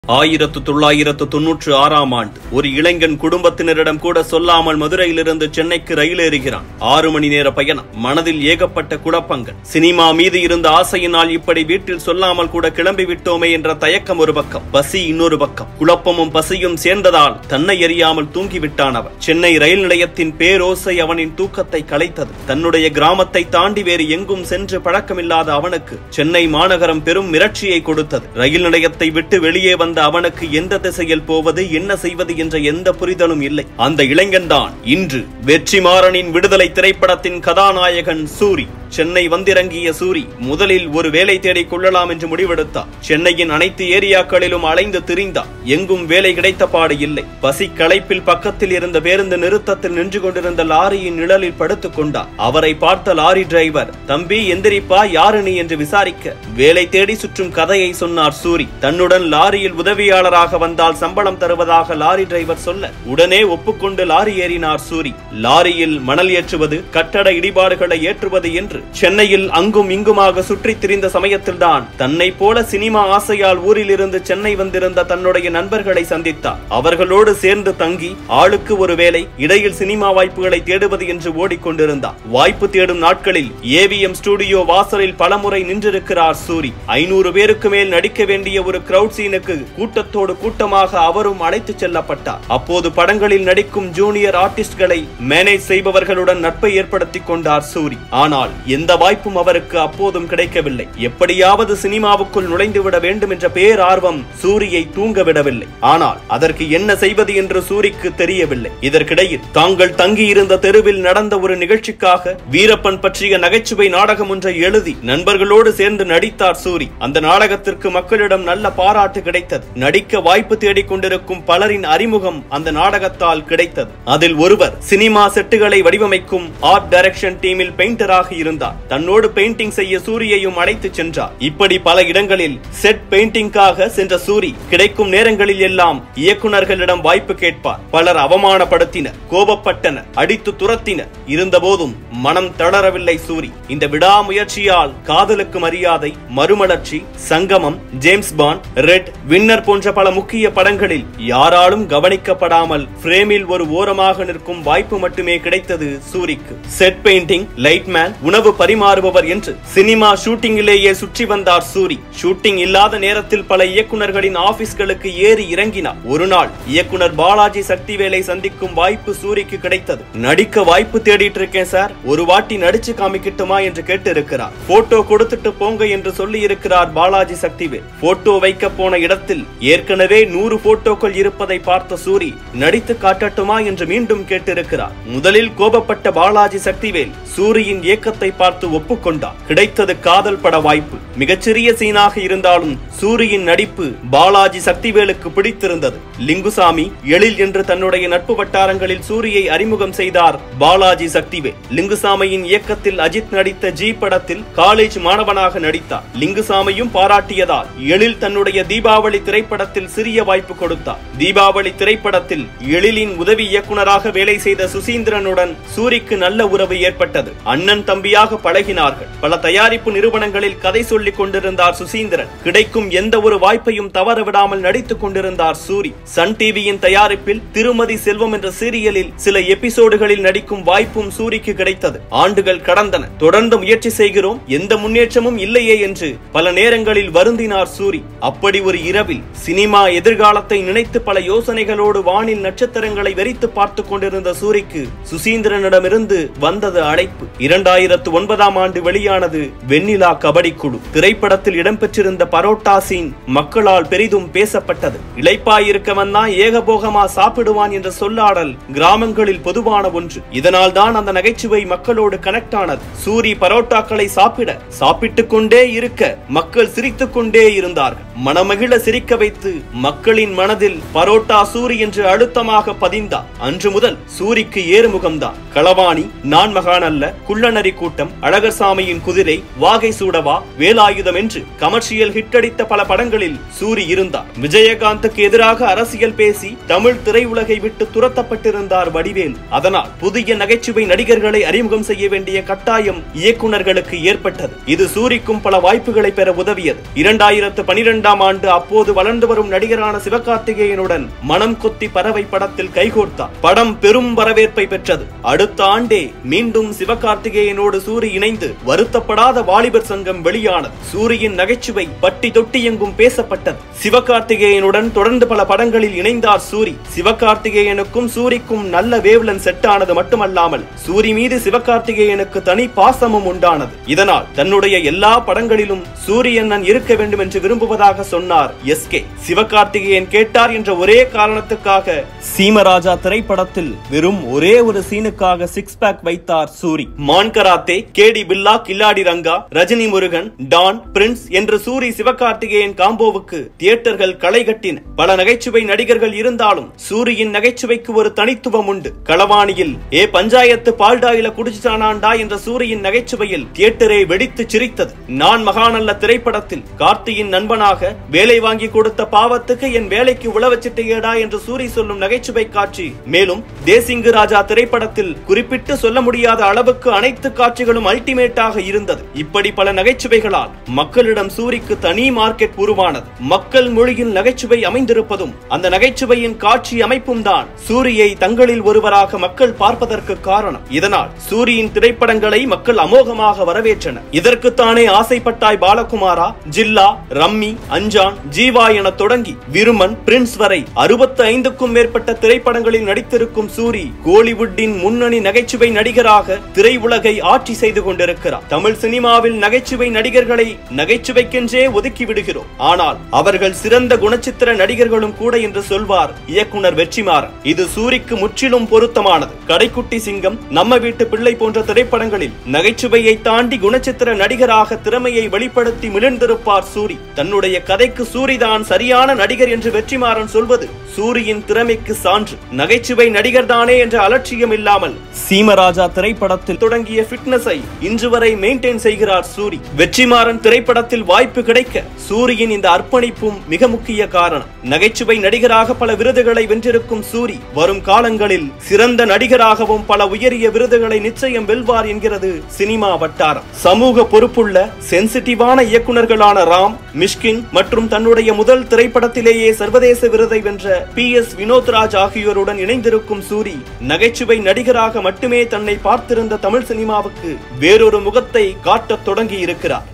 ஆயிரத்து தொள்ளாயிரத்து தொன்னூற்று ஆறாம் ஆண்டு ஒரு இளைஞன் குடும்பத்தினரிடம் கூட சொல்லாமல் மதுரையிலிருந்து சென்னைக்கு ரயில் ஏறுகிறான் ஆறு மணி நேர பயணம் மனதில் ஏகப்பட்ட குழப்பங்கள் சினிமா மீது இருந்த ஆசையினால் இப்படி வீட்டில் சொல்லாமல் கூட கிளம்பி விட்டோமே என்ற தயக்கம் ஒரு பக்கம் பசி இன்னொரு பக்கம் குழப்பமும் பசியும் சேர்ந்ததால் தன்னை எறியாமல் தூங்கிவிட்டான் அவன் சென்னை ரயில் நிலையத்தின் பேரோசை அவனின் தூக்கத்தை கலைத்தது தன்னுடைய கிராமத்தை தாண்டி வேறு எங்கும் சென்று பழக்கமில்லாத அவனுக்கு சென்னை மாநகரம் பெரும் மிரட்சியை கொடுத்தது ரயில் நிலையத்தை விட்டு வெளியே வந்த அவனுக்கு எந்த திசையில் போவது என்ன செய்வது என்ற எந்த புரிதலும் இல்லை அந்த இளைஞன்தான் இன்று வெற்றிமாறனின் விடுதலை திரைப்படத்தின் கதாநாயகன் சூரி சென்னை வந்திறங்கிய சூரி முதலில் ஒரு வேலை தேடிக் கொள்ளலாம் என்று முடிவெடுத்தார் சென்னையின் அனைத்து ஏரியாக்களிலும் அலைந்து திரிந்தார் எங்கும் வேலை கிடைத்த பாடு இல்லை பசி களைப்பில் பக்கத்தில் இருந்த பேருந்து நிறுத்தத்தில் நின்று கொண்டிருந்த லாரியின் நிழலில் படுத்துக் கொண்டார் அவரை பார்த்த லாரி டிரைவர் தம்பி எந்திரிப்பா யாரு நீ என்று விசாரிக்க வேலை தேடி சுற்றும் கதையை சொன்னார் சூரி தன்னுடன் லாரியில் உதவியாளராக வந்தால் சம்பளம் தருவதாக லாரி டிரைவர் சொல்ல உடனே ஒப்புக்கொண்டு லாரி ஏறினார் சூரி லாரியில் மணல் ஏற்றுவது கட்டட இடிபாடுகளை ஏற்றுவது என்று சென்னையில் அங்கும் இங்குமாக சுற்றித் திரிந்த சமயத்தில்தான் தன்னை போல சினிமா ஆசையால் ஊரில் இருந்து சென்னை வந்திருந்த தன்னுடைய நண்பர்களை சந்தித்தார் அவர்களோடு சேர்ந்து தங்கி ஆளுக்கு ஒரு வேலை இடையில் சினிமா வாய்ப்புகளை தேடுவது என்று ஓடிக்கொண்டிருந்தார் வாய்ப்பு தேடும் நாட்களில் ஏவிஎம் ஸ்டுடியோ வாசலில் பலமுறை நின்றிருக்கிறார் சூரி ஐநூறு பேருக்கு மேல் நடிக்க வேண்டிய ஒரு கிரவுட் சீனுக்கு கூட்டத்தோடு கூட்டமாக அவரும் அழைத்துச் செல்லப்பட்டார் அப்போது படங்களில் நடிக்கும் ஜூனியர் ஆர்டிஸ்ட்களை மேனேஜ் செய்பவர்களுடன் நட்பை ஏற்படுத்திக் கொண்டார் சூரி ஆனால் எந்த வாய்ப்பும் அவருக்கு அப்போதும் கிடைக்கவில்லை எப்படியாவது சினிமாவுக்குள் நுழைந்துவிட வேண்டும் என்ற பேரார்வம் சூரியை தூங்க விடவில்லை ஆனால் அதற்கு என்ன செய்வது என்று சூரிக்கு தெரியவில்லை இதற்கிடையில் தாங்கள் தங்கியிருந்த தெருவில் நடந்த ஒரு நிகழ்ச்சிக்காக வீரப்பன் பற்றிய நகைச்சுவை நாடகம் ஒன்றை எழுதி நண்பர்களோடு சேர்ந்து நடித்தார் சூரி அந்த நாடகத்திற்கு மக்களிடம் நல்ல பாராட்டு கிடைத்தது நடிக்க வாய்ப்பு தேடிக் கொண்டிருக்கும் பலரின் அறிமுகம் அந்த நாடகத்தால் கிடைத்தது அதில் ஒருவர் சினிமா செட்டுகளை வடிவமைக்கும் ஆர்ட் டைரக்ஷன் டீமில் பெயிண்டராக இருந்தார் தன்னோடு பெயிண்டிங் செய்ய சூரியையும் அழைத்து சென்றார் இப்படி பல இடங்களில் செட் பெயிண்டிங்காக சென்ற சூரி கிடைக்கும் நேரங்களில் எல்லாம் இயக்குனர்களிடம் வாய்ப்பு கேட்பார் பலர் அவமானப்படுத்தினர் கோபப்பட்டனர் அடித்து துரத்தினர் இருந்தபோதும் மனம் தளரவில்லை சூரி இந்த விடாமுயற்சியால் காதலுக்கு மரியாதை மறுமலர்ச்சி சங்கமம் ஜேம்ஸ் பாண்ட் ரெட் வின்னர் போன்ற பல முக்கிய படங்களில் யாராலும் கவனிக்கப்படாமல் பிரேமில் ஒரு ஓரமாக நிற்கும் வாய்ப்பு மட்டுமே கிடைத்தது சூரிக்கு செட் பெயிண்டிங் லைட்மேன் உணவு பரிமாறுபவர் என்று சினிமா ஷூட்டிங்கிலேயே சுற்றி வந்தார் சூரி ஷூட்டிங் இல்லாத நேரத்தில் பல இயக்குனர்களின் ஆபீஸ்களுக்கு ஏறி இறங்கினார் ஒரு நாள் இயக்குனர் பாலாஜி சக்திவேலை சந்திக்கும் வாய்ப்பு சூரிக்கு கிடைத்தது நடிக்க வாய்ப்பு தேடிட்டு இருக்கேன் சார் ஒரு வாட்டி நடிச்சு காமிக்கட்டுமா என்று கேட்டு இருக்கிறார் போட்டோ கொடுத்துட்டு போங்க என்று சொல்லி இருக்கிறார் பாலாஜி சக்திவேல் போட்டோ வைக்க போன இடத்தில் ஏற்கனவே நூறு போட்டோக்கள் இருப்பதை பார்த்த சூரி நடித்து காட்டட்டுமா என்று மீண்டும் கேட்டிருக்கிறார் முதலில் கோபப்பட்ட பாலாஜி சக்திவேல் சூரியின் இயக்கத்தை பார்த்து ஒப்புக்கொண்டார் கிடைத்தது காதல் பட வாய்ப்பு மிகச்சிறிய சீனாக இருந்தாலும் சூரியின் நடிப்பு பாலாஜி சக்திவேலுக்கு பிடித்திருந்தது லிங்குசாமி எழில் என்று தன்னுடைய நட்பு வட்டாரங்களில் சூரியை அறிமுகம் செய்தார் பாலாஜி சக்திவேல் லிங்குசாமியின் இயக்கத்தில் அஜித் நடித்த ஜி படத்தில் காலேஜ் மாணவனாக நடித்தார் லிங்குசாமியும் பாராட்டியதால் எழில் தன்னுடைய தீபாவளி திரைப்படத்தில் சிறிய வாய்ப்பு கொடுத்தார் தீபாவளி திரைப்படத்தில் எழிலின் உதவி இயக்குனராக வேலை செய்த சுசீந்திரனுடன் சூரிக்கு நல்ல உறவு ஏற்பட்டது அண்ணன் தம்பியாக பழகினார்கள் பல தயாரிப்பு நிறுவனங்களில் கதை சொல்லிக் கொண்டிருந்தார் சுசீந்திரன் கிடைக்கும் எந்த ஒரு வாய்ப்பையும் தவற விடாமல் நடித்துக் கொண்டிருந்தார் சூரி சன் டிவியின் தயாரிப்பில் திருமதி செல்வம் என்ற சீரியலில் சில எபிசோடுகளில் நடிக்கும் வாய்ப்பும் சூரிக்கு கிடைத்தது ஆண்டுகள் கடந்தன தொடர்ந்து முயற்சி செய்கிறோம் எந்த முன்னேற்றமும் இல்லையே என்று பல நேரங்களில் வருந்தினார் சூரி அப்படி ஒரு இரவில் சினிமா எதிர்காலத்தை நினைத்து பல யோசனைகளோடு வானில் நட்சத்திரங்களை வெறித்து பார்த்துக் கொண்டிருந்த சூரிக்கு சுசீந்திரனிடமிருந்து வந்தது அழைப்பு இரண்டாயிரத்து ஒன்பதாம் ஆண்டு வெளியானது வெண்ணிலா கபடி குழு திரைப்படத்தில் இடம்பெற்றிருந்த பரோட்டா சீன் மக்களால் பெரிதும் பேசப்பட்டது இளைப்பாயிருக்கவன் தான் ஏகபோகமா சாப்பிடுவான் என்ற சொல்லாடல் கிராமங்களில் பொதுவான ஒன்று இதனால் தான் அந்த நகைச்சுவை மக்களோடு கனெக்ட் ஆனது சூரி பரோட்டாக்களை சாப்பிட சாப்பிட்டுக் கொண்டே இருக்க மக்கள் சிரித்துக் கொண்டே இருந்தார்கள் மனமகிழ சிரிக்க வைத்து மக்களின் மனதில் பரோட்டா சூரி என்று அழுத்தமாக பதிந்தார் அன்று முதல் சூரிக்கு ஏறுமுகம்தான் களவாணி நான் மகான் அல்ல குள்ளநரி கூட்டம் ஆட்டம் அழகர்சாமியின் குதிரை வாகை சூடவா வேலாயுதம் என்று கமர்ஷியல் ஹிட் அடித்த பல படங்களில் சூரி இருந்தார் விஜயகாந்துக்கு எதிராக அரசியல் பேசி தமிழ் திரையுலகை விட்டு துரத்தப்பட்டிருந்தார் வடிவேல் அதனால் புதிய நகைச்சுவை நடிகர்களை அறிமுகம் செய்ய வேண்டிய கட்டாயம் இயக்குனர்களுக்கு ஏற்பட்டது இது சூரிக்கும் பல வாய்ப்புகளை பெற உதவியது இரண்டாயிரத்து பனிரெண்டாம் ஆண்டு அப்போது வளர்ந்து வரும் நடிகரான சிவகார்த்திகேயனுடன் மனம் கொத்தி பறவை படத்தில் கைகோர்த்தார் படம் பெரும் வரவேற்பை பெற்றது அடுத்த ஆண்டே மீண்டும் சிவகார்த்திகேயனோடு சூரி இணைந்து வருத்தப்படாத வாலிபர் சங்கம் வெளியானது சூரியின் நகைச்சுவை பட்டி தொட்டி எங்கும் பேசப்பட்டது சிவகார்த்திகேயனுடன் தொடர்ந்து பல படங்களில் இணைந்தார் சூரி சிவகார்த்திகேயனுக்கும் சூரிக்கும் நல்ல வேவ்லன் செட் ஆனது மட்டுமல்லாமல் சூரி மீது சிவகார்த்திகேயனுக்கு தனி பாசமும் உண்டானது இதனால் தன்னுடைய எல்லா படங்களிலும் சூரியண்ணன் இருக்க வேண்டும் என்று விரும்புவதாக சொன்னார் எஸ்கே சிவகார்த்திகேயன் கேட்டார் என்ற ஒரே காரணத்துக்காக சீமராஜா திரைப்படத்தில் வெறும் ஒரே ஒரு சீனுக்காக சிக்ஸ் பேக் வைத்தார் சூரி மான் கராத்தே கேடி பில்லா கில்லாடி ரங்கா ரஜினி முருகன் டான் பிரின்ஸ் என்று சூரி சிவகார்த்திகேயன் காம்போவுக்கு தியேட்டர்கள் களை கட்டின பல நகைச்சுவை நடிகர்கள் இருந்தாலும் சூரியின் நகைச்சுவைக்கு ஒரு தனித்துவம் உண்டு களவாணியில் ஏ பஞ்சாயத்து பால்டாயில குடிச்சிட்டானாண்டா என்ற சூரியின் நகைச்சுவையில் தியேட்டரை வெடித்து சிரித்தது நான் மகாநல்ல திரைப்படத்தில் கார்த்தியின் நண்பனாக வேலை வாங்கி கொடுத்த பாவத்துக்கு என் வேலைக்கு உழவச்சிட்டேடா என்று சூரி சொல்லும் நகைச்சுவை காட்சி மேலும் தேசிங்கு ராஜா திரைப்படத்தில் குறிப்பிட்டு சொல்ல முடியாத அளவுக்கு அனைத்து காட்சிகளும் அல்டிமேட்டாக இருந்தது இப்படி பல நகைச்சுவைகளால் மக்களிடம் சூரிக்கு தனி மார்க்கெட் உருவானது மக்கள் மொழியில் நகைச்சுவை அமைந்திருப்பதும் அந்த நகைச்சுவையின் காட்சி அமைப்பும் தான் சூரியை தங்களில் ஒருவராக மக்கள் பார்ப்பதற்கு காரணம் இதனால் சூரியின் திரைப்படங்களை மக்கள் அமோகமாக வரவேற்றனர் இதற்குத்தானே ஆசைப்பட்டாய் பாலகுமாரா ஜில்லா ரம்மி அஞ்சான் ஜீவா என தொடங்கி விருமன் பிரின்ஸ் வரை அறுபத்து ஐந்துக்கும் மேற்பட்ட திரைப்படங்களில் நடித்திருக்கும் சூரி கோலிவுட்டின் முன்னணி நகைச்சுவை நடிகராக திரையுலகை ஆட்சி செய்து கொண்டிருக்கிறார் தமிழ் சினிமாவில் நகைச்சுவை நடிகர்களை நகைச்சுவைக்கென்றே ஒதுக்கி விடுகிறோம் ஆனால் அவர்கள் சிறந்த குணச்சித்திர நடிகர்களும் கூட என்று சொல்வார் இயக்குனர் வெற்றிமாறன் இது சூரிக்கு முற்றிலும் பொருத்தமானது கடைக்குட்டி சிங்கம் நம்ம வீட்டு பிள்ளை போன்ற திரைப்படங்களில் நகைச்சுவையை தாண்டி குணச்சித்திர நடிகராக திறமையை வெளிப்படுத்தி மிளிர்ந்திருப்பார் சூரி தன்னுடைய கதைக்கு சூரிதான் சரியான நடிகர் என்று வெற்றிமாறன் சொல்வது சூரியின் திறமைக்கு சான்று நகைச்சுவை நடிகர் தானே என்ற அலட்சியம் இல்லாமல் சீமராஜா திரைப்படத்தில் தொடங்கிய ஃபிட்னஸை இன்று வரை மெயின்டைன் செய்கிறார் சூரி வெற்றிமாறன் திரைப்படத்தில் வாய்ப்பு கிடைக்க சூரியின் இந்த அர்ப்பணிப்பும் மிக முக்கிய காரணம் நகைச்சுவை நடிகராக பல விருதுகளை வென்றிருக்கும் சூரி வரும் காலங்களில் சிறந்த நடிகராகவும் பல உயரிய விருதுகளை நிச்சயம் வெல்வார் என்கிறது சினிமா வட்டாரம் சமூக பொறுப்புள்ள சென்சிட்டிவான இயக்குனர்களான ராம் மிஷ்கின் மற்றும் தன்னுடைய முதல் திரைப்படத்திலேயே சர்வதேச விருதை வென்ற பி எஸ் வினோத்ராஜ் ஆகியோருடன் இணைந்திருக்கும் சூரி நகைச்சுவை நடிகராக மட்டுமே தன்னை பார்த்திருந்த தமிழ் சினிமாவுக்கு வேறொரு முகத்தை காட்டத் தொடங்கி இருக்கிறார்